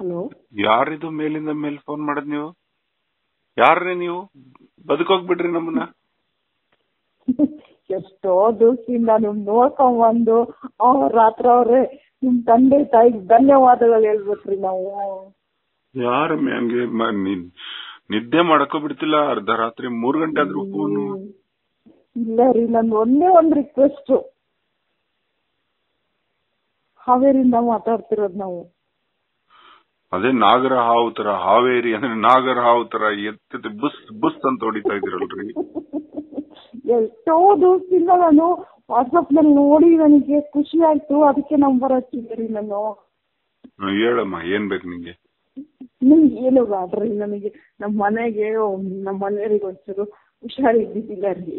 Hello ಯಾರಿದು ಮೇಲಿಂದ ಮೇಲ್ phone ಮಾಡದ್ ನೀವು ಯಾರ್ರಿ ನೀವು ಬದುಕೋಗ್ಬಿಡ್ರಿ ನಮ್ಮನ್ನ ಎಷ್ಟೋ ದಿವಸದಿಂದ ನಿಮ್ ನೋಡ್ಕೊಂಡ್ ಬಂದು ಅವ್ರ ರಾತ್ರಿ ಅವ್ರೆ ನಿಮ್ ತಂದೆ ತಾಯಿಗೆ ಧನ್ಯವಾದಗಳು ಹೇಳ್ಬೇಕ್ರಿ ನಾವು ಯಾರಮ್ಮೆ ಹಂಗೆ ಮ- ನೀನ್ ನಿದ್ದೆ ಮಾಡಕ್ಕೂ ಬಿಡ್ತಿಲ್ಲ ಅರ್ಧ ರಾತ್ರಿ ಮೂರ್ ಗಂಟೆ ಆದ್ರೂ ಫೋನು ಹ್ಮ್. ಇಲ್ಲ ರೀ ನಂದು ಒಂದೇ ಒಂದ್ ರಿಕ್ವೆಸ್ಟ್ ಹಾವೇರಿಂದ ಮಾತಾಡ್ತಿರೋದ್ ನಾವು ಅದೇ ನಾಗರ ಹಾವು ತರ ಹಾವೇರಿ ಅಂದ್ರೆ ನಾಗರ ಹಾವು ತರ ಎತ್ತ ಬುಸ್ ಬುಸ್ ಅಂತ ಹೊಡಿತಾ ಇದಿರಲ್ರಿ ಎಷ್ಟೋ ದಿವಸದಿಂದ ನಾನು ವಾಟ್ಸಪ್ ನಲ್ಲಿ ನೋಡಿ ನನಗೆ ಖುಷಿ ಆಯ್ತು ಅದಕ್ಕೆ ನಂಬರ್ ಹಚ್ಚಿದ್ದೆ ರೀ ನಾನು ಹ್ಮ್, ಹೇಳಮ್ಮ ಏನ್ ಬೇಕು ನಿಂಗೆ ನಿಮ್ಗೆ ಏನು ಬ್ಯಾಡ್ರಿ ನನಗೆ ನಮ್ಮ ಮನೆಗೆ ನಮ್ಮ ಮನೆಯವ್ರಿಗೆ ಒಂಚೂರು ಹುಷಾರಿದ್ದಿದ್ದಿಲ್ಲ ರೀ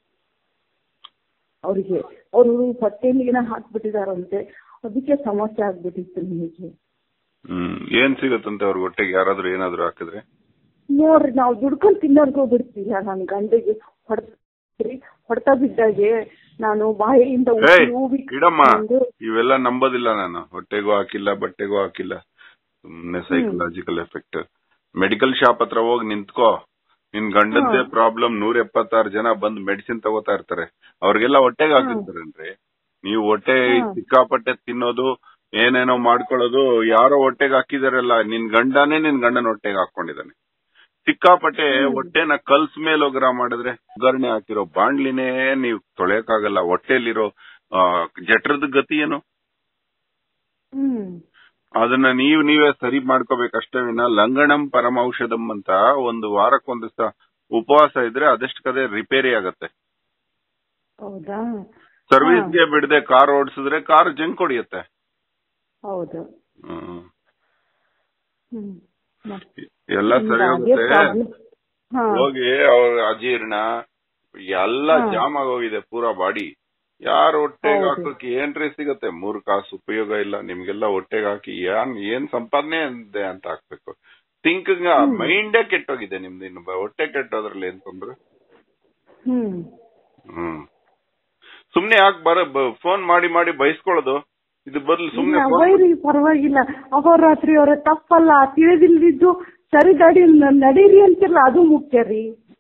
ಅವ್ರಿಗೆ ಅವರು ಹೊಟ್ಟೆಲಿ ಏನೋ ಹಾಕ್ಬಿಟ್ಟಿದಾರಂತೆ ಅದಕ್ಕೆ ಸಮಸ್ಯೆ ಆಗ್ಬಿಟ್ಟಿತ್ತು ನಿಮಗೆ ಹ್ಮ್ ಏನ್ ಸಿಗತ್ತಂತೆ ಅವ್ರ ಹೊಟ್ಟೆಗೆ ಯಾರಾದ್ರೂ ಏನಾದ್ರೂ ಹಾಕಿದ್ರೆ ನೋಡ್ರಿ ನಾವು ದುಡ್ಕೊಂಡ್ ತಿನ್ನೋರ್ಗೂ ಬಿಡ್ತೀಯ ನನ್ ಗಂಡಿಗೆ ಹೊಡ್ತೀರಿ ಹೊಡ್ತಾ ಬಿದ್ದಾಗೆ ನಾನು ಬಾಯಿಯಿಂದ ಏಯ್ ಊದಿ ಇಡಮ್ಮ ಊದ್ಕೊಂಡು ಇವೆಲ್ಲ ನಂಬೋದಿಲ್ಲ ನಾನು ಹೊಟ್ಟೆಗೂ ಹಾಕಿಲ್ಲ ಬಟ್ಟೆಗೂ ಹಾಕಿಲ್ಲ ಸುಮ್ನೆ ಸೈಕಲಾಜಿಕಲ್ ಎಫೆಕ್ಟ್ ಮೆಡಿಕಲ್ ಶಾಪ್ ಹತ್ರ ಹೋಗಿ ನಿಂತ್ಕೋ ನಿನ್ ಗಂಡದ್ದೇ ಪ್ರಾಬ್ಲಮ್ ನೂರ ಎಪ್ಪತ್ತಾರು ಜನ ಬಂದ್ ಮೆಡಿಸಿನ್ ತಗೋತಾ ಇರ್ತಾರೆ ಅವ್ರಿಗೆಲ್ಲ ಹೊಟ್ಟೆಗೆ ಹಾಕಿರ್ತಾರೇನ್ರಿ ನೀವು ಹೊಟ್ಟೆ ಸಿಕ್ಕಾಪಟ್ಟೆ ತಿನ್ನೋದು ಏನೇನೋ ಮಾಡ್ಕೊಳ್ಳೋದು ಯಾರೋ ಹೊಟ್ಟೆಗೆ ಹಾಕಿದಾರಲ್ಲ ನಿನ್ ಗಂಡನೇ ನಿನ್ ಗಂಡನ ಹೊಟ್ಟೆಗೆ ಹಾಕೊಂಡಿದ್ದಾನೆ ಸಿಕ್ಕಾಪಟ್ಟೆ ಹೊಟ್ಟೆನ ಕಲ್ಸ್ ಮೇಲೆ ಒಗ್ರ ಮಾಡಿದ್ರೆ ಒಗ್ಗರಣೆ ಹಾಕಿರೋ ಬಾಂಡ್ಲಿನೇ ನೀವು ತೊಳೆಯಕ್ಕಾಗಲ್ಲ ಹೊಟ್ಟೆಲಿರೋ ಆ, ಜಠರದ ಗತಿ ಏನು ಹ್ಮ್ ಅದನ್ನ ನೀವು ನೀವೇ ಸರಿ ಮಾಡ್ಕೋಬೇಕಷ್ಟೇ ವಿನ ಲಂಗಣಂ ಪರಮೌಷಧಂ ಅಂತ ಒಂದು ವಾರಕ್ಕೊಂದು ದಿವಸ ಉಪವಾಸ ಇದ್ರೆ ಅದಷ್ಟು ಕದೆ ರಿಪೇರಿ ಆಗತ್ತೆ ಹೌದಾ ಸರ್ವಿಸ್ಗೆ ಬಿಡದೆ ಕಾರ್ ಓಡಿಸಿದ್ರೆ ಕಾರ್ ಜಂಕ್ ಹೊಡಿಯತ್ತೆ ಹೌದು ಹ್ಮ್. ಹ್ಮ್ ಮತ್ತೆ ಎಲ್ಲ ಸರಿ ಅದೇ ಹೋಗುತ್ತೆ problem. ಹಾ ಹೋಗಿ ಅವ್ರ ಅಜೀರ್ಣ ಎಲ್ಲ ಜಾಮ್ ಆಗೋಗಿದೆ ಪೂರಾ ಬಾಡಿ ಯಾರು ಹೊಟ್ಟೆಗೆ ಹೌದು. ಹಾಕೋಕೆ ಏನ್ರಿ ಸಿಗತ್ತೆ ಮೂರ್ ಕಾಸು ಉಪಯೋಗ ಇಲ್ಲ ನಿಮ್ಗೆಲ್ಲ ಹೊಟ್ಟೆಗೆ ಹಾಕಿ ಏನ್ ಏನ್ ಸಂಪಾದನೆ ಇದೆ ಅಂತ ಹಾಕ್ಬೇಕು ಥಿಂಕ್ ಮೈಂಡೇ ಕೆಟ್ಟೋಗಿದೆ ನಿಮ್ದು ಇನ್ನು ಬ- ಹೊಟ್ಟೆ ಕೆಟ್ಟೋದ್ರಲ್ಲಿ ಏನ್ ತೊಂದ್ರೆ ಹ್ಮ್ ಹ್ಮ್ ಸುಮ್ನೆ ಯಾಕೆ ಬರ ಫೋನ್ ಮಾಡಿ ಮಾಡಿ ಬಯಸ್ಕೊಳ್ಳೋದು ಇದು ಬದಲು ಸುಮ್ನೆ ಇಲ್ಲ, phone- ಬೈರಿ ಪರವಾಗಿಲ್ಲ ಅಹೋರಾತ್ರಿ ಅವರ ತಪ್ಪಲ್ಲ ತಿಳಿದಿಲ್ದಿದ್ದು ಸರಿ ಗಾಡಿ ನ- ನಡೀರಿ ಅಂತಿರಲ್ಲ ಅದು ಮುಖ್ಯ ರೀ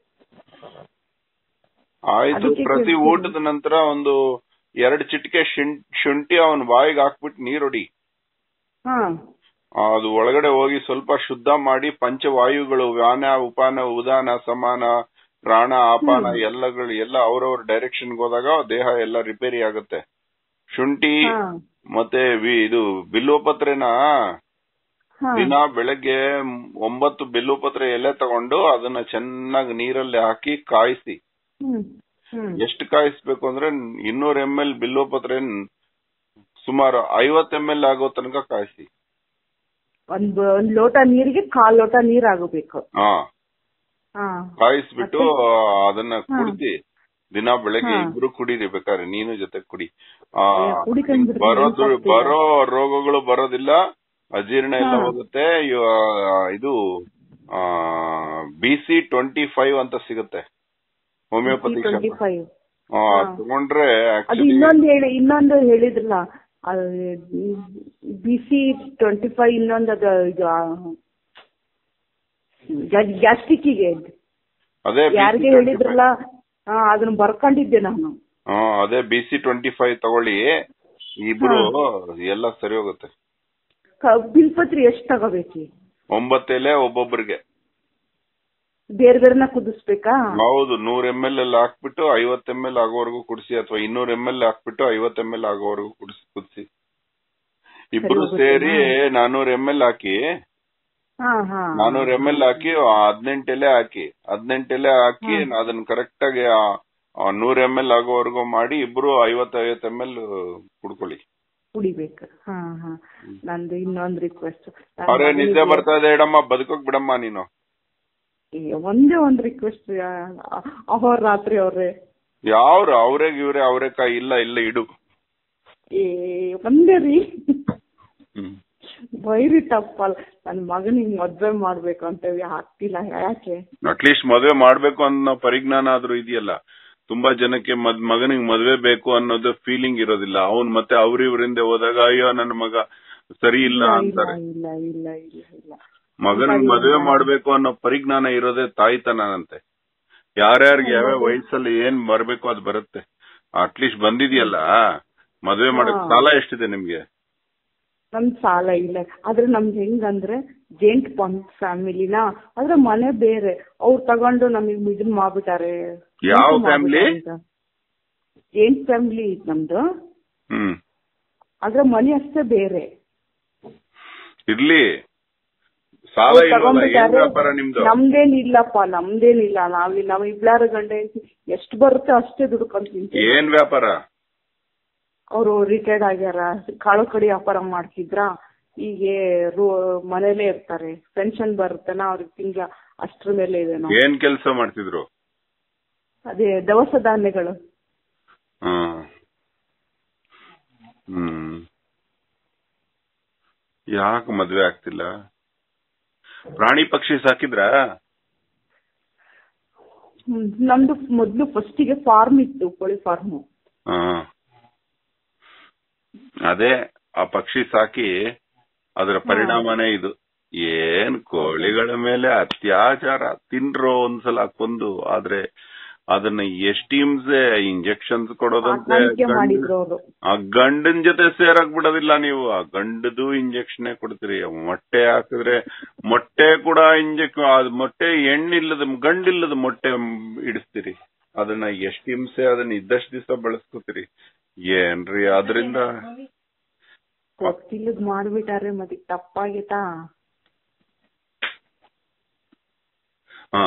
ಆಯ್ತು ಅದಕ್ಕೆ ಪ್ರತಿ ಕೇಳ್ತೀನಿ. ಊಟದ ನಂತರ ಒಂದು ಎರಡ್ ಚಿಟಿಕೆ ಶುಂ- ಶುಂಠಿ ಅವನ್ ಬಾಯಿಗೆ ಹಾಕ್ಬಿಟ್ಟು ನೀರೊಡಿ ಹಾ ಅದು ಒಳಗಡೆ ಹೋಗಿ ಸ್ವಲ್ಪ ಶುದ್ಧ ಮಾಡಿ ಪಂಚವಾಯುಗಳು ವ್ಯಾನ ಉಪಾನ ಉದಾನ ಸಮಾನ ಪ್ರಾಣ ಆಪಾನ ಎಲ್ಲಗಳು ಎಲ್ಲ ಅವ್ರವ್ರ ಡೈರೆಕ್ಷನ್ಗೆ ಹೋದಾಗ ದೇಹ ಎಲ್ಲ ರಿಪೇರಿ ಆಗುತ್ತೆ ಶುಂಠಿ ಹಾ ಮತ್ತೆ ವಿ- ಇದು ಬಿಲ್ವಪತ್ರೆನ ಹಾ ದಿನ ಬೆಳಗ್ಗೆ ಒಂಬತ್ತು ಬಿಲ್ವಪತ್ರೆ ಎಲೆ ತಗೊಂಡು ಅದನ್ನ ಚೆನ್ನಾಗಿ ನೀರಲ್ಲಿ ಹಾಕಿ ಕಾಯಿಸಿ ಹ್ಮ್ ಹ್ಮ್ ಎಷ್ಟು ಕಾಯಿಸ್ಬೇಕು ಅಂದ್ರೆ ಇನ್ನೂರ ಎಂ ಎಲ್ ಬಿಲ್ವಪತ್ರೆ ಸುಮಾರು ಐವತ್ ಎಂ ಎಲ್ ಆಗೋ ತನಕ ಕಾಯಿಸಿ ಒಂದ್ ಒಂದ್ ಲೋಟ ನೀರಿಗೆ ಕಾಲ್ ಲೋಟ ನೀರ್ ಆಗಬೇಕು ಹಾ ಹಾ ಕಾಯಿಸ್ಬಿಟ್ಟು ಅದನ್ನ ಕುಡಿಸಿ ದಿನ ಬೆಳಗ್ಗೆ ಹಾ. ಇಬ್ರು ಕುಡೀರಿ ಬೇಕಾದ್ರೆ ನೀನು ಜೊತೆ ಕುಡಿ ಆ, ಏ, ಕುಡಿಕೊಂಡ್ ಬಿಡ್ತೀನಿ, ಬರೋದು ಏನ್ ತಪ್ಪಿಲ್ಲ. ಬರೋ ರೋಗಗಳು ಬರೋದಿಲ್ಲ ಅಜೀರ್ಣ ಎಲ್ಲ ಹಾ. ಹೋಗುತ್ತೆ ಇವ- ಇದು ಬಿ ಸಿ ಟ್ವೆಂಟಿ ಫೈವ್ ಅಂತ ಸಿಗುತ್ತೆ ಹೋಮಿಯೋಪತಿ ಟ್ವೆಂಟಿ ಫೈವ್ ಹಾ ಹಾ. ತಗೊಂಡ್ರೆ ಅದು ಆಕ್ಚುಲಿ ಇನ್ನೊಂದು ಹೇಳಿ ಇನ್ನೊಂದು ಹೇಳಿದ್ರಲ್ಲ ಬಿ ಸಿ ಟ್ವೆಂಟಿ ಫೈವ್ ಇನ್ನೊಂದು ಅದು ಇದು ಗ್ಯಾಸ್ಟ್ರಿಕ್ಕಿಗೆ ಅದೇ ಯಾರಿಗೆ BC25. ಹೇಳಿದ್ರಲ್ಲ ಹಾ ಅದನ್ನ ಬರ್ಕೊಂಡಿದ್ದೆ ನಾನು ಹಾ ಅದೇ ಬಿ ಸಿ ಟ್ವೆಂಟಿ ಫೈವ್ ತಗೊಳ್ಳಿ ಇಬ್ರು ಎಲ್ಲ ಸರಿ ಹೋಗುತ್ತೆ ಕ- ಬಿಲ್ಪತ್ರಿ ಎಷ್ಟ್ ತಗೋಬೇಕು ಒಂಬತ್ತೆಲೆ ಒಬ್ಬೊಬ್ಬರಿಗೆ ಬೇರೆ ಬೇರೆನ ಕುದಿಸ್ಬೇಕಾ ಹೌದು ನೂರ್ ಎಂ ಎಲ್ ಅಲ್ಲಿ ಹಾಕ್ಬಿಟ್ಟು ಐವತ್ ಎಂ ಎಲ್ ಆಗೋವರೆಗೂ ಕುಡಿಸಿ ಅಥವಾ ಇನ್ನೂರ್ ಎಂ ಎಲ್ ಹಾಕ್ಬಿಟ್ಟು ಐವತ್ ಎಂ ಎಲ್ ಆಗೋವರೆಗೂ ಕುಡಿಸಿ ಕುದಿಸಿ ಇಬ್ರು ಹೋಗುತ್ತಾ? ಸೇರಿ ನಾನೂರ್ ಎಂ ಎಲ್ ಹಾಕಿ ಹಾ ಹಾ ನಾನೂರ್ ಎಂ ಎಲ್ ಹಾಕಿ ಹದಿನೆಂಟು ಎಲೆ ಹಾಕಿ ಹದಿನೆಂಟು ಎಲೆ ಹಾಕಿ ಅದನ್ನ ಕರೆಕ್ಟ್ ಆಗಿ ನೂರ್ ಎಂ ಎಲ್ ಆಗೋವರೆಗೂ ಮಾಡಿ ಇಬ್ರು ಐವತ್ ಐವತ್ ಎಂ ಎಲ್ ಕುಡ್ಕೊಳ್ಳಿ ಕುಡಿಬೇಕು ಹಾ ಹಾ ನಂದು ಇನ್ನೊಂದು ರಿಕ್ವೆಸ್ಟ್ ಅರೆ ನಿದ್ದೆ ಬರ್ತಾ ಇದೆ ಇಡಮ್ಮ ಬದುಕೋಕ್ ಬಿಡಮ್ಮ ನೀನು ಒಂದೇ ಒಂದ್ ರಿಕ್ವೆಸ್ಟ್ ಅಹೋರ್ ರಾತ್ರಿ ಅವ್ರೆ ಯಾವ್ರು ಅವ್ರೆ ಇವ್ರೆ ಅವ್ರೆಕಾಯಿ ಇಲ್ಲ ಇಲ್ಲ ಇಡು ಏ ಒಂದೇ ರೀ ಹ್ಮ್ ಬೈರಿ ತಪ್ಪಲ್ಲ ನನ್ ಮಗನಿಗೆ ಮದ್ವೆ ಮಾಡ್ಬೇಕು ಅಂತ ಆಗ್ತಿಲ್ಲ ಯಾಕೆ ಅಟ್ಲೀಸ್ಟ್ ಮದ್ವೆ ಮಾಡ್ಬೇಕು ಅನ್ನೋ ಪರಿಜ್ಞಾನ ಆದ್ರೂ ಇದೆಯಲ್ಲ ತುಂಬಾ ಜನಕ್ಕೆ ಮದ್ ಮಗನಿಗೆ ಮದ್ವೆ ಬೇಕು ಅನ್ನೋದು ಫೀಲಿಂಗ್ ಇರೋದಿಲ್ಲ ಅವ್ನ್ ಮತ್ತೆ ಅವ್ರಿವ್ರಿಂದ ಹೋದಾಗ ಅಯ್ಯೋ ನನ್ನ ಮಗ ಸರಿ ಇಲ್ಲ ಇಲ್ಲ ಅಂತಾರೆ ಇಲ್ಲ ಇಲ್ಲ ಇಲ್ಲ ಇಲ್ಲ ಮಗನಿಗೆ ಇಲ್ಲ, ಮದುವೆ ಇಲ್ಲ. ಮಾಡ್ಬೇಕು ಅನ್ನೋ ಪರಿಜ್ಞಾನ ಇರೋದೇ ತಾಯ್ತನಂತೆ ಯಾರ್ಯಾರಿಗೆ ಯಾವ್ಯಾವ ವಯಸ್ಸಲ್ಲಿ ಏನ್ ಬರ್ಬೇಕು ಅದ್ ಬರುತ್ತೆ ಅಟ್ಲೀಸ್ಟ್ ಬಂದಿದ್ಯಲ್ಲ ಮದುವೆ ಮಾಡಕ್ ಹಾ. ಸಾಲ ಎಷ್ಟಿದೆ ನಿಮ್ಗೆ ನಮ್ ಸಾಲ ಇಲ್ಲ ಆದ್ರೆ ನಮ್ದು ಹೆಂಗಂದ್ರೆ ಜೇಂಟ್ ಪಂಪ್ ಫ್ಯಾಮಿಲಿನ ಆದ್ರೆ ಮನೆ ಬೇರೆ ಅವ್ರು ತಗೊಂಡು ನಮಗ್ ಇದನ್ ಮಾಡ್ಬಿಟ್ಟಾರೆ ಯಾವ family? ಜೇಂಟ್ ಫ್ಯಾಮಿಲಿ ನಮ್ದು ಹ್ಮ್ ಆದ್ರೆ ಮನೆ ಅಷ್ಟೇ ಬೇರೆ ಇರ್ಲಿ ಸಾಲ ಅವ್ರು ಇಲ್ವಲ್ಲ ಏನ್ ತಗೊಂಡ್ಬಿಟ್ಟಾರೆ. ವ್ಯಾಪಾರ ನಿಮ್ದು ನಮ್ದೇನಿಲ್ಲಪ್ಪ ನಮ್ದೇನಿಲ್ಲ ನಾವ್ ನಾವ್ ಇಬ್ಲಾರ ಗಂಡ ಎಷ್ಟು ಬರುತ್ತೆ ಅಷ್ಟೇ ದುಡ್ಕೊಂಡ್ ತಿಂತೀವಿ ಏನ್ ವ್ಯಾಪಾರ ಅವರು ರಿಟೈರ್ಡ್ ಆಗ್ಯಾರ ಕಾಳು ಕಡಿ ವ್ಯಾಪಾರ ಮಾಡ್ತಿದ್ರ ಈಗ ರೋ ಮನೇಲೇ ಇರ್ತಾರೆ ಪೆನ್ಷನ್ ಬರುತ್ತನ ಅವ್ರಿಗೆ ತಿಂಗಳ ಅಷ್ಟ್ರ ಮೇಲೆ ಇದೆ ನಾವು ಏನ್ ಕೆಲಸ ಮಾಡ್ತಿದ್ರು ಅದೇ ದವಸ ಧಾನ್ಯಗಳು ಹ್ಮ್ ಹ್ಮ್ ಯಾಕೆ ಮದ್ವೆ ಆಗ್ತಿಲ್ಲ ಪ್ರಾಣಿ ಪಕ್ಷಿ ಸಾಕಿದ್ರಾ ಹ್ಮ್. ನಮ್ದು ಮೊದ್ಲು ಫಸ್ಟಿಗೆ ಫಾರ್ಮ್ ಇತ್ತು ಕೋಳಿ ಫಾರ್ಮ್ ಹಾ ಅದೇ ಆ ಪಕ್ಷಿ ಸಾಕಿ ಅದರ ಪರಿಣಾಮನೇ ಇದು ಏನ್ ಕೋಳಿಗಳ ಮೇಲೆ ಅತ್ಯಾಚಾರ ತಿನ್ರೋ ಒಂದ್ಸಲ ಕೊಂದು ಆದ್ರೆ ಅದನ್ನ ಎಷ್ಟ್ ಹಿಂಸೆ ಇಂಜೆಕ್ಷನ್ಸ್ ಕೊಡೋದಂತೆ ಸಾಕಾಣಿಕೆ ಗಂಡ- ಮಾಡಿದ್ರು ಅವರು ಆ ಗಂಡನ್ ಜೊತೆ ಸೇರಕ್ ಬಿಡೋದಿಲ್ಲ ನೀವು ಆ ಗಂಡದು ಇಂಜೆಕ್ಷನ್ ಕೊಡ್ತೀರಿ ಮೊಟ್ಟೆ ಹಾಕಿದ್ರೆ ಮೊಟ್ಟೆ ಕೂಡ ಇಂಜೆಕ್ ಮೊಟ್ಟೆ ಹೆಣ್ಣಿಲ್ಲದ ಗಂಡಿಲ್ಲದ ಮೊಟ್ಟೆ ಇಡಿಸ್ತೀರಿ ಅದನ್ನ ಎಷ್ಟ್ ಹಿಂಸೆ ಅದನ್ನ ಇದ್ದಷ್ಟು ದಿವಸ ಬಳಸ್ಕೊತೀರಿ ಏನ್ರಿ ಅದರಿಂದ ಗೊತ್ತಿಲ್ಲದ್ ಮಾಡ್ಬಿಟ್ಟಾರೆ ಮತ್ತೆ ತಪ್ಪಾಗಿತಾ ಹಾ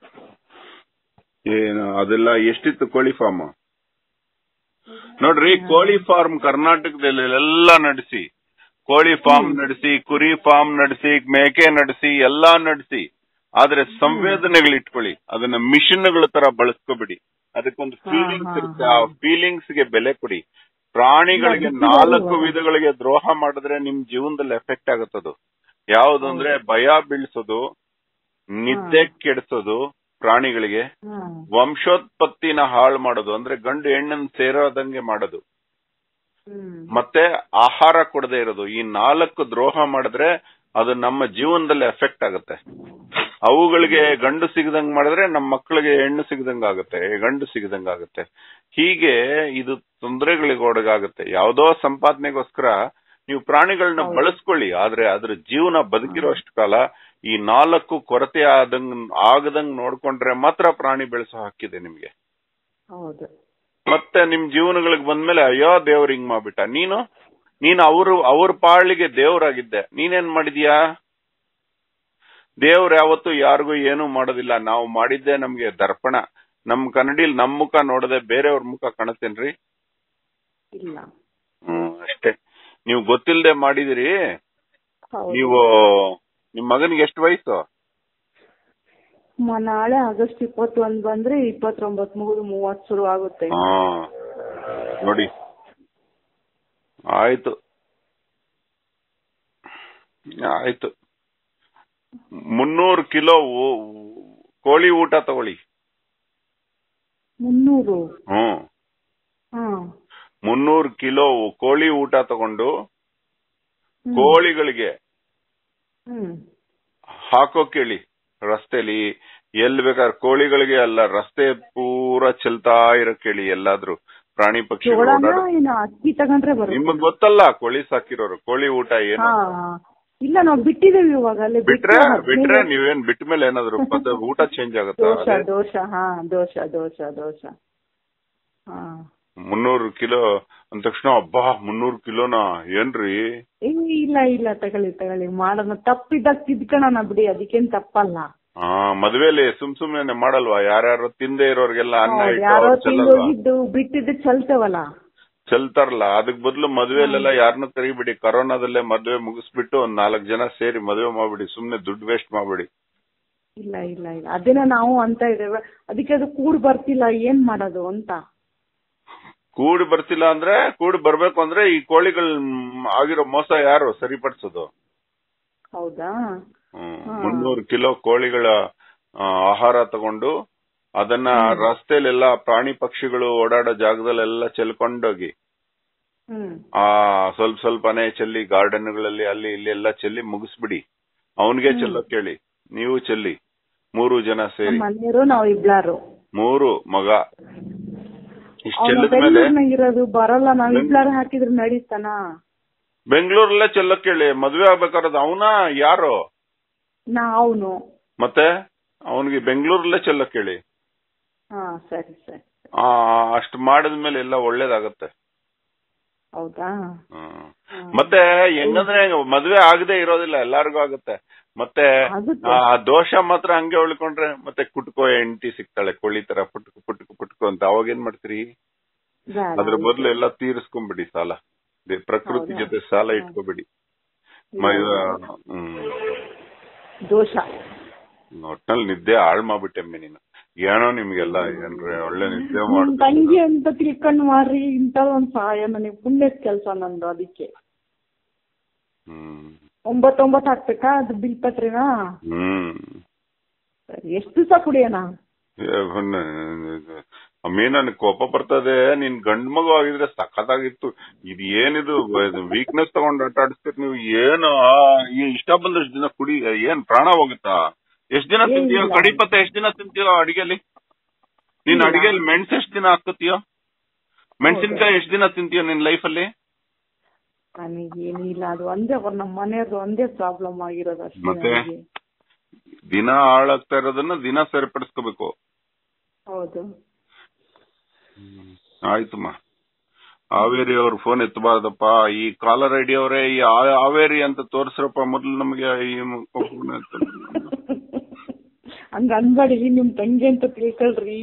ಏನು ಅದೆಲ್ಲ ಎಷ್ಟಿತ್ತು ಕೋಳಿ ಫಾರ್ಮ್ ನೋಡ್ರಿ ಕೋಳಿ ಫಾರ್ಮ್ ಕರ್ನಾಟಕದಲ್ಲಿ ಎಲ್ಲ ನಡೆಸಿ ಕೋಳಿ ಫಾರ್ಮ್ ನಡೆಸಿ ಕುರಿ ಫಾರ್ಮ್ ನಡೆಸಿ ಮೇಕೆ ನಡೆಸಿ ಎಲ್ಲಾ ನಡೆಸಿ ಆದ್ರೆ ಸಂವೇದನೆಗಳು ಇಟ್ಕೊಳ್ಳಿ ಅದನ್ನ ಮಿಷನ್ಗಳ ತರ ಬಳಸ್ಕೋಬಿಡಿ ಅದಕ್ಕೊಂದು ಹಾ, ಫೀಲಿಂಗ್ಸ್ ಹಾ, ಇರುತ್ತೆ ಹಾ. ಆ ಫೀಲಿಂಗ್ಸ್ ಗೆ ಬೆಲೆ ಕೊಡಿ ಪ್ರಾಣಿಗಳಿಗೆ ಇಲ್ಲ, ನಾಲ್ಕು ಗೊತ್ತಿದೆ ವಿಧಗಳಿಗೆ ದ್ರೋಹ ಮಾಡಿದ್ರೆ ನಿಮ್ ಜೀವನದಲ್ಲಿ ಎಫೆಕ್ಟ್ ಆಗುತ್ತದು ಯಾವ್ದು ಅಂದ್ರೆ ಭಯ ಬೀಳ್ಸೋದು ನಿದ್ದೆ ಕೆಡಿಸೋದು ಪ್ರಾಣಿಗಳಿಗೆ ಹಾ. ವಂಶೋತ್ಪತ್ತಿನ ಹಾಳು ಮಾಡೋದು ಅಂದ್ರೆ ಗಂಡು ಹೆಣ್ಣನ್ ಸೇರೋದಂಗೆ ಮಾಡೋದು ಹ್ಮ್ ಮತ್ತೆ ಆಹಾರ ಕೊಡದೆ ಇರೋದು ಈ ನಾಲ್ಕು ದ್ರೋಹ ಮಾಡಿದ್ರೆ ಅದು ನಮ್ಮ ಜೀವನದಲ್ಲಿ ಎಫೆಕ್ಟ್ ಆಗುತ್ತೆ ಅವುಗಳಿಗೆ ಗಂಡು ಸಿಗದಂಗ್ ಮಾಡಿದ್ರೆ ನಮ್ಮ ಮಕ್ಕಳಿಗೆ ಹೆಣ್ಣು ಸಿಗದಂಗ್ ಆಗುತ್ತೆ ಗಂಡು ಸಿಗದಂಗ್ ಆಗುತ್ತೆ ಹೀಗೆ ಇದು ತೊಂದರೆಗಳಿಗೆ ಒಳಗಾಗುತ್ತೆ ಯಾವ್ದೋ ಸಂಪಾದನೆಗೋಸ್ಕರ ನೀವು ಪ್ರಾಣಿಗಳನ್ನ ಹೌದು. ಬಳಸ್ಕೊಳ್ಳಿ ಆದ್ರೆ ಅದ್ರ ಜೀವನ ಬದುಕಿರೋಷ್ಟು ಕಾಲ ಈ ನಾಲ್ಕು ಕೊರತೆ ಆದಂಗ್ ಆಗದಂಗ್ ನೋಡ್ಕೊಂಡ್ರೆ ಮಾತ್ರ ಪ್ರಾಣಿ ಬೆಳೆಸೋ ಹಕ್ಕಿದೆ ನಿಮ್ಗೆ ಹೌದು ಮತ್ತೆ ನಿಮ್ ಜೀವನಗಳಿಗೆ ಬಂದ್ಮೇಲೆ ಅಯ್ಯೋ ದೇವ್ರ ಹಿಂಗ್ ಮಾಡ್ಬಿಟ್ಟ ನೀನು ನೀನು ಅವರು ಅವ್ರ ಪಾಳಿಗೆ ದೇವ್ರಾಗಿದ್ದೆ ನೀನೇನ್ ಮಾಡಿದ್ಯಾ ದೇವ್ರ ಯಾವತ್ತು ಯಾರಿಗೂ ಏನು ಮಾಡೋದಿಲ್ಲ ನಾವು ಮಾಡಿದ್ದೆ ನಮ್ಗೆ ದರ್ಪಣ ನಮ್ ಕನ್ನಡಿಲ್ ನಮ್ ಮುಖ ನೋಡದೆ ಬೇರೆಯವ್ರ ಮುಖ ಕಾಣತ್ತೇನ್ರಿ ಇಲ್ಲ ಹ್ಮ್ ಅಷ್ಟೇ ನೀವು ಗೊತ್ತಿಲ್ದೆ ಮಾಡಿದಿರಿ ಹೌದು ನೀವು ನಿಮ್ ಮಗನಿಗೆ ಎಷ್ಟು ವಯಸ್ಸು ಮ- ನಾಳೆ ಆಗಸ್ಟ್ ಇಪ್ಪತ್ತೊಂದ್ ಬಂದ್ರೆ ಇಪ್ಪತ್ತೊಂಬತ್ ಮುಗಿದು ಮೂವತ್ ಶುರು ಆಗುತ್ತೆ ಹಾ ನೋಡಿ ಆಯ್ತು ಆಯ್ತು ಮುನ್ನೂರು ಕಿಲೋ ಊ- ಕೋಳಿ ಊಟ ತಗೊಳ್ಳಿ ಮುನ್ನೂರು ಹ್ಮ್ ಹಾ ಮುನ್ನೂರು ಕಿಲೋ ಕೋಳಿ ಊಟ ತಗೊಂಡು ಹ್ಮ್. ಕೋಳಿಗಳಿಗೆ ಹ್ಮ್ ಹಾಕೋಕ್ ಹೇಳಿ ರಸ್ತೆಲಿ ಎಲ್ ಬೇಕಾದ್ರೆ ಕೋಳಿಗಳಿಗೆ ಅಲ್ಲ ರಸ್ತೆ ಪೂರಾ ಚೆಲ್ತಾ ಇರಕ್ ಹೇಳಿ ಎಲ್ಲಾದ್ರೂ ಪ್ರಾಣಿ ಪಕ್ಷಿಗಳು ಜೋಳನ ಓಡಾಡ ಏನ ಅಕ್ಕಿ ತಗೊಂಡ್ರೆ ಬರುತ್ತೆ ನಿಮಗ್ ಗೊತ್ತಲ್ಲ ಕೋಳಿ ಸಾಕಿರೋರು ಕೋಳಿ ಊಟ ಏನು ಹಾ ಇಲ್ಲ ನಾವು ಬಿಟ್ಟಿದ್ದೇವೆ ಇವಾಗ ಅಲ್ಲಿ ಬಿಟ್ರೆ ಹದಿನೈದು- ಬಿಟ್ರೆ ನೀವೇನ್ ಬಿಟ್ಟ ಮೇಲೆ ಏನಾದ್ರು ಪದ್ಧ ಊಟ ಚೇಂಜ್ ಆಗುತ್ತಾ ದೋಷ ದೋಷ ಹಾ ದೋಷ ದೋಷ ದೋಷ ಹಾ ಮುನ್ನೂರು ಕಿಲೋ ಅಂದ ತಕ್ಷಣ ಅಬ್ಬಾ ಮುನ್ನೂರು ಕಿಲೋನಾ ಏನ್ರಿ ಏ ಇಲ್ಲ ಇಲ್ಲ ತಗೊಳ್ಳಿ ತಗೊಳ್ಳಿ ಮಾಡೋಣ ತಪ್ಪಿದ್ದಾಗ ತಿದ್ಕೊಳ್ಳೋಣ ಬಿಡಿ ಅದಕ್ಕೇನ್ ತಪ್ಪಲ್ಲ ಆ ಮದ್ವೆಲಿ ಸುಮ್ ಸುಮ್ನೆ ಮಾಡಲ್ವಾ ಯಾರ್ಯಾರು ತಿಂದೇ ಇರೋರ್ಗೆಲ್ಲ ಅನ್ನ ಹೌದು, ಇಟ್ಟು ಯಾರೋ ಅವ್ರ್ ಚೆಲ್ಲಲ್ವಾ ತಿಂದೋಗಿದ್ದು ಬಿಟ್ಟಿದ್ದು ಚಲ್ತೇವಲ್ಲ ಚೆಲ್ತಾರಲ್ಲ ಅದಕ್ ಬದಲು ಮದ್ವೆಲೆಲ್ಲ ಯಾರನ್ನೂ ಕರಿಬಿಡಿ ಕರೋನಾದಲ್ಲೇ ಮದ್ವೆ ಮುಗಿಸ್ಬಿಟ್ಟು ಒಂದ್ ನಾಲ್ಕ್ ಜನ ಸೇರಿ ಮದ್ವೆ ಮಾಡ್ಬಿಡಿ ಸುಮ್ನೆ ದುಡ್ಡು ವೇಸ್ಟ್ ಮಾಡ್ಬಿಡಿ ಇಲ್ಲ ಇಲ್ಲ ಇಲ್ಲ ಅದನ್ನ ನಾವು ಅಂತ ಇದ್ದೇವೆ ಅದಕ್ಕೆ ಅದು ಕೂಡ್ ಬರ್ತಿಲ್ಲ ಏನ್ ಮಾಡೋದು ಅಂತ ಕೂಡಿ ಬರ್ತಿಲ್ಲ ಅಂದ್ರೆ ಕೂಡಿ ಬರ್ಬೇಕು ಅಂದ್ರೆ ಈ ಕೋಳಿಗಳು ಆಗಿರೋ ಮೋಸ ಯಾರು ಸರಿಪಡಿಸೋದು ಹೌದಾ ಹ್ಮ್. ಹಾ. ಮುನ್ನೂರು ಕಿಲೋ ಕೋಳಿಗಳ ಆ, ಆಹಾರ ತಗೊಂಡು ಅದನ್ನ ರಸ್ತೆಲೆಲ್ಲ ಪ್ರಾಣಿ ಪಕ್ಷಿಗಳು ಓಡಾಡೋ ಜಾಗದಲ್ಲೆಲ್ಲ ಚೆಲ್ಕೊಂಡೋಗಿ ಹ್ಮ್ ಆ ಸ್ವಲ್ಪ ಸ್ವಲ್ಪನೇ ಚೆಲ್ಲಿ ಗಾರ್ಡನ್ಗಳಲ್ಲಿ ಅಲ್ಲಿ ಇಲ್ಲಿ ಎಲ್ಲ ಚೆಲ್ಲಿ ಮುಗಿಸ್ಬಿಡಿ ಅವನಿಗೆ ಚೆಲ್ಲಕ್ ಕೇಳಿ ನೀವು ಚೆಲ್ಲಿ ಮೂರು ಜನ ಸೇರಿ ನಮ್ಮ ಮನೆಯವರು ನಾವ್ ಇಬ್ಳಾರು ಮೂರು ಮಗ ಇಷ್ಟ ಅವ್ನು ಚೆಲ್ಲದ ಮೇಲೆ ಬೆಂಗಳೂರಿನಾಗ ಇರೋದು ಬರಲ್ಲ ನಾವ್ ಇಬ್ಳಾರು ಹಾಕಿದ್ರೆ ನಡೀತಾನ ಬೆಂಗಳೂರಲ್ಲೇ ಚೆಲ್ಲಕ್ ಕೇಳಿ ಮದ್ವೆ ಆಗ್ಬೇಕಾರದು ಅವನ ಯಾರು ನಾ ಅವನು ಮತ್ತೆ ಅವನಿಗೆ ಬೆಂಗಳೂರಲ್ಲೇ ಚೆಲ್ಲಕ್ ಕೇಳಿ ಹಾ ಸರಿ ಸರಿ ಆ ಅಷ್ಟು ಮಾಡಿದ್ಮೇಲೆ ಎಲ್ಲ ಒಳ್ಳೇದಾಗತ್ತೆ ಹೌದಾ ಹ್ಮ್. ಹ್ಮ್. ಮತ್ತೆ ಹೆಂಗಂದ್ರೆ ಮದ್ವೆ ಆಗದೆ ಇರೋದಿಲ್ಲ ಎಲ್ಲಾರ್ಗು ಆಗುತ್ತೆ ಮತ್ತೆ ಆಗುತ್ತೆ. ಆ ದೋಷ ಮಾತ್ರ ಹಂಗೆ ಉಳ್ಕೊಂಡ್ರೆ ಮತ್ತೆ ಕುಟ್ಕೋ ಹೆಂಡತಿ ಸಿಗ್ತಾಳೆ ಕೊಳ್ಳಿ ತರ ಪುಟ್ಕು ಪುಟ್ಕು ಪುಟ್ಕು ಅಂತ ಅವಾಗ ಏನ್ ಮಾಡ್ತೀರಿ ಬೇಡ. ಅದ್ರ ಬದಲು ಎಲ್ಲ ತೀರಿಸ್ಕೊಂಡ್ಬಿಡಿ ಸಾಲ ದೇ- ಪ್ರಕೃತಿ ಹೌದಾ? ಜೊತೆ ಸಾಲ ಇಟ್ಕೋಬಿಡಿ ಮ- ಇದು- ಹ್ಮ್ ದೋಷ ಒಟ್ನಲ್ಲಿ ನಿದ್ದೆ ಹಾಳ್ ಮಾಡ್ಬಿಟ್ಟೆಮ್ಮೆ ನೀನು ಏನೋ ನಿಮ್ಗೆಲ್ಲ ಏನ್ರಿ ಒಳ್ಳೆ ನಿದ್ದೆ ನಿಮ್ ಮಾಡ್ತೀನಿ ತಂಗಿ ಅಂತ ತಿಳ್ಕೊಂಡ್ ಮಾರ್ರಿ ಇಂತ ಒಂದ್ ಸಹಾಯ ನನಗೆ ಪುಣ್ಯದ ಕೆಲ್ಸ ನಂದು ಅದಕ್ಕೆ ಹ್ಮ್ ಒಂಬತ್ತೊಂಬತ್ತು ಹಾಕ್ಬೇಕಾ ಅದು ಬಿಲ್ ಪತ್ರಿನಾ ಹ್ಮ್ ಸರಿ ಎಷ್ಟು ದಿವಸ ಕುಡಿಯೋಣ ಅಮ್ಮಿ ನನ್ ಕೋಪ ಬರ್ತದೆ ನಿನ್ ಗಂಡ್ ಮಗು ಆಗಿದ್ರೆ ಸಖತ್ತಾಗಿತ್ತು ಇದು ಏನಿದು ವೀಕ್ನೆಸ್ ತಗೊಂಡ್ ಆಟ ಆಡಿಸ್ತೀರಿ ನೀವು ಏನು ಆ, ಈ ಇಷ್ಟ ಬಂದಷ್ಟು ದಿನ ಕುಡಿ ಏನ್ ಪ್ರಾಣ ಹೋಗುತ್ತಾ ಎಷ್ಟ್ ದಿನ ತಿಂತೀಯೋ ಏನಿಲ್ಲ. ಕಡಿಪತ್ತ ಎಷ್ಟ್ ದಿನ ತಿಂತೀಯೋ ಅಡಿಗೆಲಿ ನೀನ್ ಇಲ್ಲ. ಅಡಿಗೆಲಿ ಮೆಣಸು ಎಷ್ಟ್ ದಿನ ಹಾಕತ್ತೀಯೋ ಮೆಣಸಿನ್ಕಾಯಿ ಎಷ್ಟ್ ದಿನ ತಿಂತೀಯೋ ನಿನ್ ಲೈಫಲ್ಲಿ ನನಗೇನಿಲ್ಲ ಅದು ಒಂದೇ ಅವ್ರ ನಮ್ಮ ಮನೆಯವ್ರದ್ದು ಒಂದೇ ಪ್ರಾಬ್ಲಮ್ ಆಗಿರೋದು ಅಷ್ಟೇ ಮತ್ತೆ? ನನಗೆ. ದಿನ ಹಾಳಾಗ್ತಾ ಇರೋದನ್ನ ದಿನ ಸರಿಪಡಿಸ್ಕೋಬೇಕು ಹೌದು ಆಯ್ತಮ್ಮ ಹಾವೇರಿ ಅವ್ರ ಫೋನ್ ಎತ್ತಬಾರ್ದಪ್ಪ ಈ ಕಾಲರ್ ಐಡಿ ಅವರೇ ಈ ಆ- ಹಾವೇರಿ ಅಂತ ತೋರ್ಸ್ರಪ್ಪ ಮೊದ್ಲು ನಮಗೆ ಈ ಮ- phone ಎತ್ತ- ಹಂಗ ಅನ್ಬೇಡಿ ನಿಮ್ ತಂಗಿ ಅಂತ ತಿಳ್ಕೊಳ್ರಿ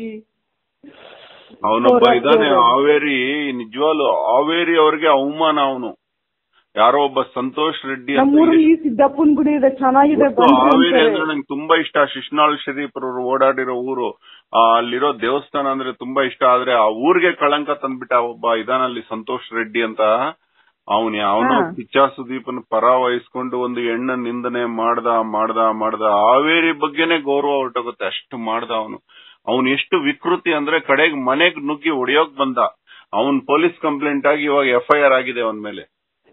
ಅವನೊಬ್ಬ ಅವ್ರ ಇದಾನೆ ಹತ್ರ- ಹಾವೇರಿ ನಿಜವಾಗ್ಲು ಹಾವೇರಿ ಅವ್ರಿಗೆ ಅವಮಾನ ಅವನು ಯಾರೋ ಒಬ್ಬ ಸಂತೋಷ್ ರೆಡ್ಡಿ ಅಂತ ನಮ್ಮೂರಲ್ಲಿ ಸಿದ್ದಪ್ಪನ್ ಗುಡಿ ಇದೆ ಚೆನ್ನಾಗಿದೆ ಗೊತ್ತು, ಬನ್ನಿ ಹಾವೇರಿ ಅಂತಾರೆ. ಅಂದ್ರೆ ನಂಗೆ ತುಂಬಾ ಇಷ್ಟ ಶಿಶ್ನಾಳ್ ಶರೀಫ್ ಅವರು ಓಡಾಡಿರೋ ಊರು ಆ, ಅಲ್ಲಿರೋ ದೇವಸ್ಥಾನ ಅಂದ್ರೆ ತುಂಬಾ ಇಷ್ಟ ಆದ್ರೆ ಆ ಊರಿಗೆ ಕಳಂಕ ತಂದ್ಬಿಟ್ಟ ಒಬ್ಬ ಇದಾನಲ್ಲಿ ಸಂತೋಷ್ ರೆಡ್ಡಿ ಅಂತ ಅವನ್ ಅವನು ಹಾ. ಕಿಚ್ಚ ಸುದೀಪನ ಪರ ವಹಿಸ್ಕೊಂಡು ಒಂದು ಹೆಣ್ಣ ನಿಂದನೆ ಮಾಡ್ದ ಮಾಡ್ದ ಮಾಡ್ದ ಹಾವೇರಿ ಬಗ್ಗೆನೆ ಗೌರವ ಹೊರಟೋಗುತ್ತೆ ಅಷ್ಟು ಮಾಡ್ದ ಅವನು ಅವನು ಎಷ್ಟು ವಿಕೃತಿ ಅಂದ್ರೆ ಕಡೆಗ್ ಮನೆಗ್ ನುಗ್ಗಿ ಹೊಡಿಯೋಕ್ ಬಂದ ಅವನ್ ಪೊಲೀಸ್ ಕಂಪ್ಲೇಂಟ್ ಆಗಿ ಇವಾಗ ಎಫ್ಐಆರ್ ಆಗಿದೆ ಅವನ್ ಮೇಲೆ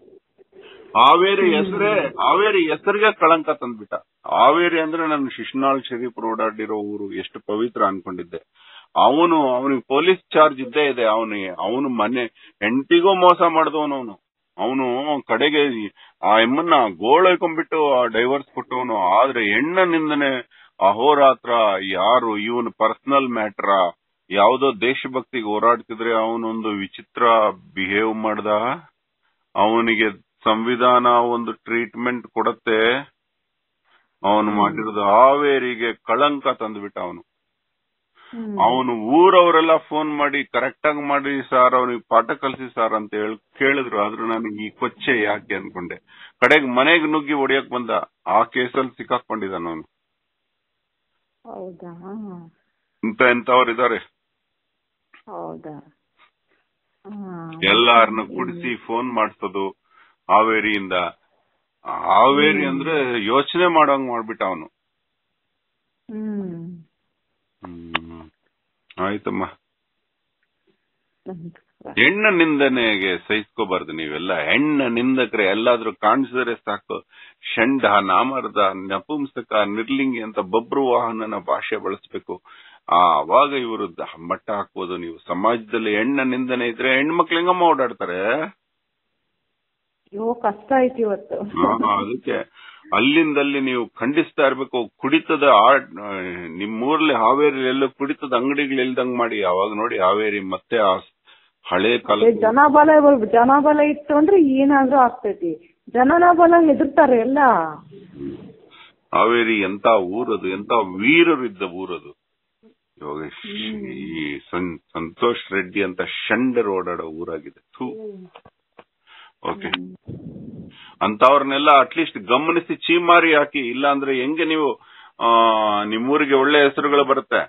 ಹಾವೇರಿ ಹೆಸರೇ ಹಾವೇರಿ ಹೆಸರಿಗೆ ಕಳಂಕ ತಂದ್ಬಿಟ್ಟ ಹಾವೇರಿ ಅಂದ್ರೆ ನಾನು ಶಿಶ್ನಾಳ್ ಶರೀಫ್ ಓಡಾಡಿರೋ ಊರು ಎಷ್ಟು ಪವಿತ್ರ ಅನ್ಕೊಂಡಿದ್ದೆ ಅವನು ಅವನಿಗೆ ಪೊಲೀಸ್ ಚಾರ್ಜ್ ಇದ್ದೇ ಇದೆ ಅವನಿಗೆ ಅವನು ಮನೆ ಹೆಂಡತಿಗೂ ಮೋಸ ಮಾಡಿದವನು ಅವನು ಅವನು ಕಡೆಗೆ ಆ ಎಮ್ಮನ್ನ ಗೋಳೈಕೊಂಡ್ಬಿಟ್ಟು ಆ ಡೈವರ್ಸ್ ಕೊಟ್ಟವನು ಆದ್ರೆ ಹೆಣ್ಣನಿಂದನೆ ಅಹೋರಾತ್ರ ಯಾರು ಇವನು ಪರ್ಸನಲ್ ಮ್ಯಾಟ್ರ ಯಾವ್ದೋ ದೇಶಭಕ್ತಿಗೆ ಹೋರಾಡ್ತಿದ್ರೆ ಅವನೊಂದು ವಿಚಿತ್ರ ಬಿಹೇವ್ ಮಾಡ್ದ ಅವನಿಗೆ ಸಂವಿಧಾನ ಒಂದು ಟ್ರೀಟ್ಮೆಂಟ್ ಕೊಡತ್ತೆ ಅವನು ಮಾಡಿರೋದು ಹಾವೇರಿಗೆ ಕಳಂಕ ತಂದ್ಬಿಟ್ಟ ಅವನು ಹ್ಮ್. ಅವನು ಊರವರೆಲ್ಲ ಫೋನ್ ಮಾಡಿ ಕರೆಕ್ಟ್ ಆಗಿ ಮಾಡಿ ಸರ್ ಅವನಿಗೆ ಪಾಠ ಕಲಿಸಿ ಸರ್ ಅಂತ ಹೇಳಿ ಕೇಳಿದ್ರು ಆದ್ರೂ ನನಗೆ ಈ ಕೊಚ್ಚೆ ಯಾಕೆ ಅನ್ಕೊಂಡೆ ಕಡೆಗೆ ಮನೆಗೆ ನುಗ್ಗಿ ಹೊಡಿಯಕ್ ಬಂದ ಆ ಕೇಸಲ್ಲಿ ಸಿಕ್ಕಾಕೊಂಡಿದ್ದಾನ ಅವನು ಹೌದಾ ಇಂತ ಎಂತವ್ರು ಇದಾರೆ ಹೌದಾ ಹಾ. ಎಲ್ಲಾರನ್ನ ಕುಡಿಸಿ ಫೋನ್ ಮಾಡಿಸೋದು ಹಾವೇರಿಯಿಂದ ಹಾವೇರಿ ಅಂದ್ರೆ ಯೋಚನೆ ಮಾಡೋಂಗ್ ಮಾಡ್ಬಿಟ್ಟ ಅವನು ಹ್ಮ್ ಹ್ಮ್ ಆಯ್ತಮ್ಮ ನಮಸ್ಕಾರ. ಹೆಣ್ಣ ನಿಂದನೆಗೆ ಸಹಿಸ್ಕೋಬಾರ್ದು ನೀವೆಲ್ಲ ಹೆಣ್ಣ ನಿಂದಕರೆ ಎಲ್ಲಾದ್ರೂ ಕಾಣಿಸಿದ್ರೆ ಸಾಕು ಷಂಡ ನಾಮರ್ದ ನಪುಂಸಕ ನಿರ್ಲಿಂಗಿ ಅಂತ ಬಬ್ರು ವಾಹನನ ಭಾಷೆ ಬಳಸ್ಬೇಕು ಆ ಅವಾಗ ಇವರು ದ- ಮಟ್ಟ ಹಾಕ್ಬೋದು ನೀವು ಸಮಾಜದಲ್ಲಿ ಹೆಣ್ಣ ನಿಂದನೆ ಇದ್ರೆ ಹೆಣ್ಮಕ್ಳು ಹೆಂಗಮ್ಮ ಓಡಾಡ್ತಾರೆ ಅಯ್ಯೋ ಕಷ್ಟ ಆಯ್ತು ಇವತ್ತು ಹಾ, ಅದಕ್ಕೆ ಅಲ್ಲಿಂದಲ್ಲಿ ನೀವು ಖಂಡಿಸ್ತಾ ಇರ್ಬೇಕು ಕುಡಿತದ ಆ- ನಿಮ್ಮೂರ್ಲಿ ಹಾವೇರಿ ಎಲ್ಲೋ ಕುಡಿತದ ಅಂಗಡಿಗಳು ಇಲ್ದಂಗ್ ಮಾಡಿ ಅವಾಗ ನೋಡಿ ಹಾವೇರಿ ಮತ್ತೆ ಆ ಹಳೆ ಕಾಲ ಅದೇ ಜನಬಲ ಜನಬಲ ಇತ್ತು ಅಂದ್ರೆ ಏನಾದ್ರೂ ಆಗ್ತೈತಿ ಜನನ ಬಲ ಹೆದರ್ತಾರೆ ಎಲ್ಲ ಹಾವೇರಿ ಎಂತ ಊರದು ಎಂತ ವೀರರು ಇದ್ದ ಊರದು ಇವಾಗ ಶ್- ಈ ಸಂ- ಸಂತೋಷ್ ರೆಡ್ಡಿ ಅಂತ ಷಂಡರ್ ಓಡಾಡೋ ಊರಾಗಿದೆ ಥೂ ಓಕೆ ಅಂತವ್ರನ್ನೆಲ್ಲ ಅಟ್ಲೀಸ್ಟ್ ಗಮನಿಸಿ ಚೀಮಾರಿ ಹಾಕಿ ಇಲ್ಲ ಅಂದ್ರೆ ಹೆಂಗೆ ನೀವು ಆ ನಿಮ್ಮೂರಿಗೆ ಒಳ್ಳೆ ಹೆಸರುಗಳು ಬರುತ್ತೆ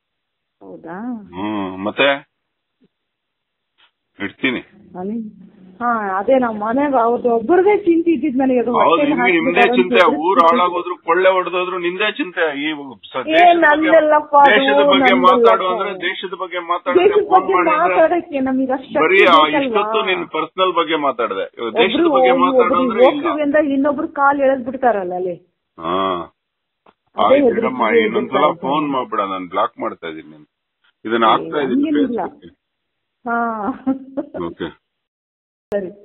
ಹೌದಾ ಹ್ಮ್ ಮತ್ತೆ ಇಡ್ತೀನಿ ನನಗ್ ಹಾ ಅದೇ ನಮ್ಮ ಮನೆಗೆ ಅವ್ರದ್ದು ಒಬ್ಬರದೇ ಚಿಂತೆ ಇದ್ದಿದ್ ನನಗೆ ಅದು ಹೌದು ಹೊಟ್ಟೆಗೆ ನಿಮ್ಗೆ ನಿಮ್ದೇ ಹಾಕ್ಬಿಟ್ಟಾರೆ ಚಿಂತೆ ಅಂತ ಊರ್ ಹಾಳಾಗೋದ್ರು ಕೊಳ್ಳೆ ಹೊಡೆದೋದ್ರು ನಿಂದೇ ಚಿಂತೆ ಈ ಸ- ಏ, ದೇಶದ ಬಗ್ಗೆ- ನಂದೆಲ್ಲಪ್ಪ ಅದು, ದೇಶದ ಬಗ್ಗೆ ನಂದೆಲ್ಲಪ್ಪ. ಮಾತಾಡು ಅಂದ್ರೆ ದೇಶದ ಬಗ್ಗೆ ಮಾತಾಡಕ್ಕೆ ದೇಶದ ಫೋನ್ ಬಗ್ಗೆ ಮಾಡಿದ್ರೆ ಮಾತಾಡಕ್ಕೆ ನಮಗೆ ಅಷ್ಟು ಬರೀ ಶಕ್ತಿ ಆ ಬೇಕಲ್ವಾ? ಇಷ್ಟೊತ್ತು ನಿನ್ ಪರ್ಸನಲ್ ಬಗ್ಗೆ ಮಾತಾಡಿದೆ ದೇಶದ ಒಬ್ರು ಬಗ್ಗೆ ಹೋಗಿ- ಮಾತಾಡು ಒಬ್ರು ಅಂದ್ರೆ ಇಲ್ಲ ಹೋಗ್ತೀವಿ ಅಂದಾಗ ಇನ್ನೊಬ್ರು ಕಾಲ್ ಎಳೆದ್ ಬಿಡ್ತಾರಲ್ಲ ಅಲ್ಲಿ ಹಾ ಅದೇ ಆಯ್ತು ಹೆದ್ರಿಕೆ ಬಿಡಮ್ಮ ಇನ್ನೊಂದ್ಸಲ ಇರುತ್ತೆ. ಫೋನ್ ಮಾಡ್ಬಿಡ ನಾನು ಬ್ಲಾಕ್ ಮಾಡ್ತಾ ಇದೀನಿ ನೀನು ಇದನ್ನ ಹಾಕ್ತಾ ಇದೀನಿ ಹಂಗೇನಿಲ್ಲ. ಫೇಸ್ಬುಕ್ ಹಾ ಓಕೆ ಸರಿ